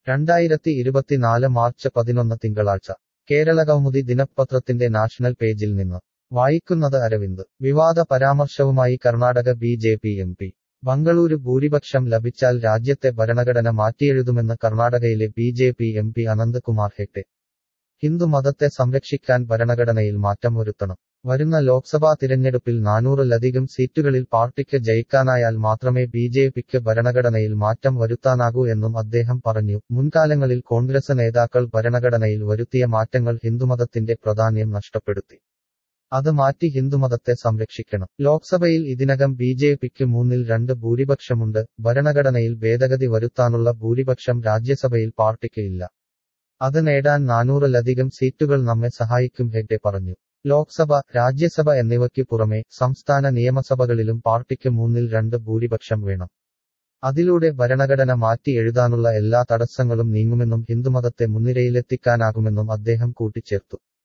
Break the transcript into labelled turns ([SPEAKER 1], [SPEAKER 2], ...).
[SPEAKER 1] രണ്ടായിരത്തി ഇരുപത്തിനാല് മാർച്ച് പതിനൊന്ന് തിങ്കളാഴ്ച കേരള കൗമുദി ദിനപത്രത്തിന്റെ നാഷണൽ പേജിൽ നിന്ന് വായിക്കുന്നത് അരവിന്ദ് വിവാദ പരാമർശവുമായി Karnataka B J P M P Bengaluru ഭൂരിപക്ഷം ലഭിച്ചാൽ രാജ്യത്തെ ഭരണഘടന മാറ്റിയെഴുതുമെന്ന് കർണാടകയിലെ B J P M P Ananth Kumar Hegde ഹിന്ദുമതത്തെ സംരക്ഷിക്കാൻ ഭരണഘടനയിൽ മാറ്റം വരുത്തണം വരുന്ന ലോക്സഭാ തിരഞ്ഞെടുപ്പിൽ നാനൂറിലധികം സീറ്റുകളിൽ പാർട്ടിക്ക് ജയിക്കാനായാൽ മാത്രമേ ബി ജെ പിക്ക് ഭരണഘടനയിൽ മാറ്റം വരുത്താനാകൂ എന്നും അദ്ദേഹം പറഞ്ഞു മുൻകാലങ്ങളിൽ കോൺഗ്രസ് നേതാക്കൾ ഭരണഘടനയിൽ വരുത്തിയ മാറ്റങ്ങൾ ഹിന്ദുമതത്തിന്റെ പ്രാധാന്യം നഷ്ടപ്പെടുത്തി അത് മാറ്റി ഹിന്ദുമതത്തെ സംരക്ഷിക്കണം ലോക്സഭയിൽ ഇതിനകം ബി ജെ പിക്ക് മൂന്നിൽ രണ്ട് ഭൂരിപക്ഷമുണ്ട് ഭരണഘടനയിൽ ഭേദഗതി വരുത്താനുള്ള ഭൂരിപക്ഷം രാജ്യസഭയിൽ പാർട്ടിക്ക് ഇല്ല അത് നേടാൻ നാനൂറിലധികം സീറ്റുകൾ നമ്മെ സഹായിക്കും ഹെഗ്ഡെ പറഞ്ഞു ലോക്സഭ രാജ്യസഭ എന്നിവയ്ക്ക് പുറമെ സംസ്ഥാന നിയമസഭകളിലും പാർട്ടിക്ക് മൂന്നിൽ രണ്ട് ഭൂരിപക്ഷം വേണം അതിലൂടെ ഭരണഘടന മാറ്റി എഴുതാനുള്ള എല്ലാ തടസ്സങ്ങളും നീങ്ങുമെന്നും ഹിന്ദുമതത്തെ മുൻനിരയിലെത്തിക്കാനാകുമെന്നും അദ്ദേഹം കൂട്ടിച്ചേർത്തു